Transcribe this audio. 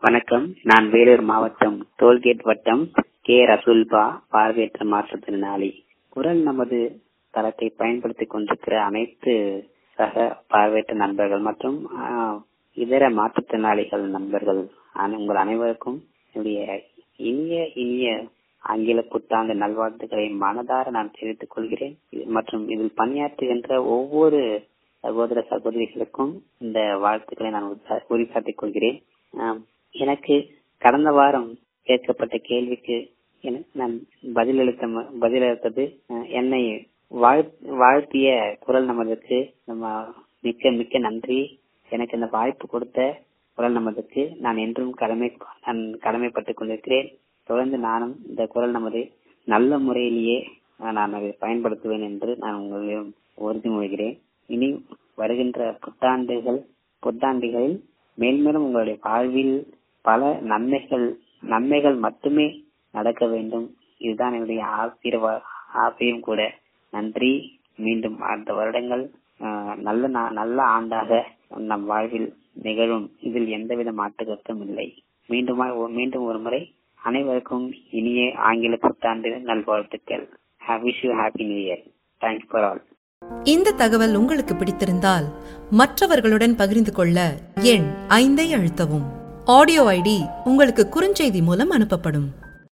வணக்கம் நான் வேலூர் மாவட்டம் டோல்கேட் வட்டம் கே ரசூல்பா பார்வையற்ற மாற்றுத்திறனாளி குரல் நமது தளத்தை பயன்படுத்திக் கொண்டிருக்கிற அனைத்து சக பார்வையற்ற நண்பர்கள் மற்றும் ஆஹ், இதர மாற்றுத்திறனாளிகள் நண்பர்கள் அன- உங்கள் அனைவருக்கும் என்னுடைய இனிய இனிய ஆங்கில புத்தாண்டு நல்வாழ்த்துக்களை மனதார நான் தெரிவித்துக் கொள்கிறேன் இது- மற்றும் இதில் பணியாற்றுகின்ற ஒவ்வொரு சகோதர சகோதரிகளுக்கும் இந்த வாழ்த்துக்களை நான் உற்சா- உரித்தாட்டிக் கொள்கிறேன் ஆம், எனக்கு கடந்த வாரம் கேட்கப்பட்ட கேள்விக்கு என- நான் பதிலளித்த ம- பதிலளித்தது அஹ், என்னை வாழ்- வாழ்த்திய குரல் நமதுக்கு நம்ம மிக்க மிக்க நன்றி எனக்கு இந்த வாய்ப்பு கொடுத்த குரல் நமதுக்கு நான் என்றும் கடமை நான் கடமைப்பட்டுக் கொண்டிருக்கிறேன் தொடர்ந்து நானும் இந்த குரல் நமது நல்ல முறையிலேயே அஹ், நான் அதை பயன்படுத்துவேன் என்று நான் உங்களிடம் உறுதிமொழிகிறேன் இனி வருகின்ற புத்தாண்டுகள் புத்தாண்டுகளில் மேல்மேலும் உங்களுடைய வாழ்வில் பல நன்மைகள் நன்மைகள் மட்டுமே நடக்க வேண்டும் இதுதான் என்னுடைய ஆசீர்வா ஆசையும் கூட நன்றி மீண்டும் அடுத்த வருடங்கள் ஆஹ், நல்ல நா- நல்ல ஆண்டாக நம் வாழ்வில் நிகழும் இதில் எந்தவித மாற்று கருத்தும் இல்லை மீண்டும் மீண்டும் ஒரு முறை அனைவருக்கும் இனிய ஆங்கில புத்தாண்டு நல்வாழ்த்துக்கள் wish you happy new year thanks for all இந்த தகவல் உங்களுக்கு பிடித்திருந்தால் மற்றவர்களுடன் பகிர்ந்து கொள்ள எண் ஐந்தை அழுத்தவும் ஆடியோ ஐடி உங்களுக்கு குறுஞ்செய்தி மூலம் அனுப்பப்படும்